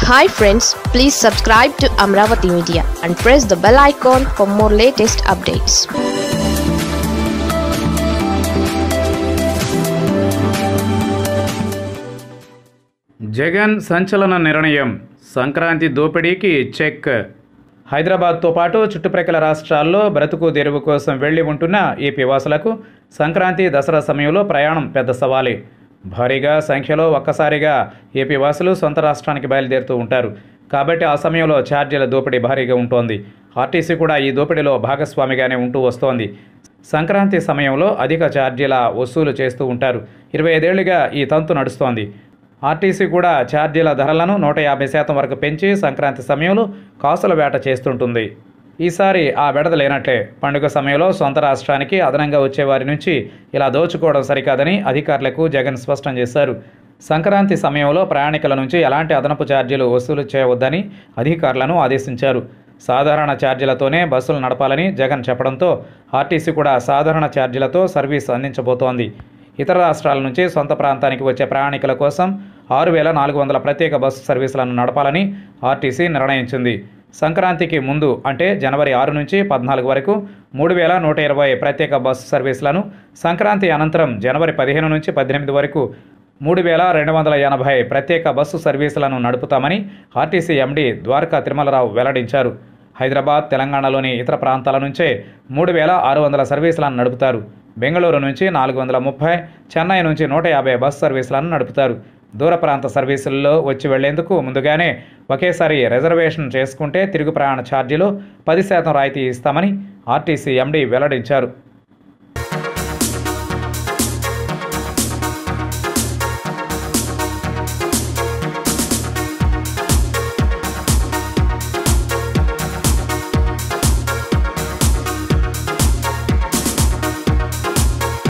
hi friends please subscribe to Amaravati media and press the bell icon for more latest updates Jagan సంచలన నిర్ణయం సంక్రాంతి దోపిడీకి check హైదరాబాద్తో పాటు చుట్టుప్రక్కల రాష్ట్రాల్లో బ్రతుకు తెరువు కోసం వెళ్లి ఉంటున్న ఏపీ వాసులకు సంక్రాంతి దసరా సమయంలో ప్రయాణం పెద్ద సవాలే భారీగా సంఖ్యలో ఒక్కసారిగా ఏపీ వాసులు సొంత రాష్ట్రానికి బయలుదేరుతూ ఉంటారు కాబట్టి ఆ సమయంలో ఛార్జీల దోపిడీ భారీగా ఉంటోంది ఆర్టీసీ కూడా ఈ దోపిడీలో భాగస్వామిగానే ఉంటూ వస్తోంది సంక్రాంతి సమయంలో అధిక ఛార్జీల వసూలు చేస్తూ ఉంటారు ఇరవై ఐదేళ్లుగా ఈ తంతు నడుస్తోంది ఆర్టీసీ కూడా ఛార్జీల ధరలను నూట యాభై శాతం వరకు పెంచి సంక్రాంతి సమయంలో కాసుల వేట చేస్తుంటుంది ఈసారి ఆ బెడద లేనట్లే పండుగ సమయంలో సొంత రాష్ట్రానికి అదనంగా వచ్చే వారి నుంచి ఇలా దోచుకోవడం సరికాదని అధికారులకు జగన్ స్పష్టం చేశారు సంక్రాంతి సమయంలో ప్రయాణికుల నుంచి ఎలాంటి అదనపు ఛార్జీలు వసూలు చేయవద్దని అధికారులను ఆదేశించారు సాధారణ ఛార్జీలతోనే బస్సులు నడపాలని జగన్ చెప్పడంతో ఆర్టీసీ కూడా సాధారణ ఛార్జీలతో సర్వీస్ అందించబోతోంది ఇతర రాష్ట్రాల నుంచి సొంత ప్రాంతానికి వచ్చే ప్రయాణికుల కోసం ఆరు వేల నాలుగు వందల ప్రత్యేక బస్సు సర్వీసులను నడపాలని ఆర్టీసీ నిర్ణయించింది సంక్రాంతికి ముందు అంటే జనవరి ఆరు నుంచి పద్నాలుగు వరకు మూడు వేల నూట ఇరవై ప్రత్యేక బస్సు సర్వీసులను సంక్రాంతి అనంతరం జనవరి పదిహేను నుంచి పద్దెనిమిది వరకు మూడు వేల రెండు వందల ఎనభై ప్రత్యేక బస్సు సర్వీసులను నడుపుతామని ఆర్టీసీ ఎండీ ద్వారకా తిరుమలరావు వెల్లడించారు హైదరాబాద్ తెలంగాణలోని ఇతర ప్రాంతాల నుంచే మూడు వేల ఆరు వందల సర్వీసులను నడుపుతారు బెంగళూరు నుంచి నాలుగు వందల ముప్పై చెన్నై నుంచి నూట యాభై బస్ సర్వీసులను నడుపుతారు దూర ప్రాంత సర్వీసుల్లో వచ్చి వెళ్లేందుకు ముందుగానే ఒకేసారి రిజర్వేషన్ చేసుకుంటే తిరుగు ప్రయాణ ఛార్జీలు పది శాతం రాయితీ ఇస్తామని ఆర్టీసీ ఎండీ వెల్లడించారు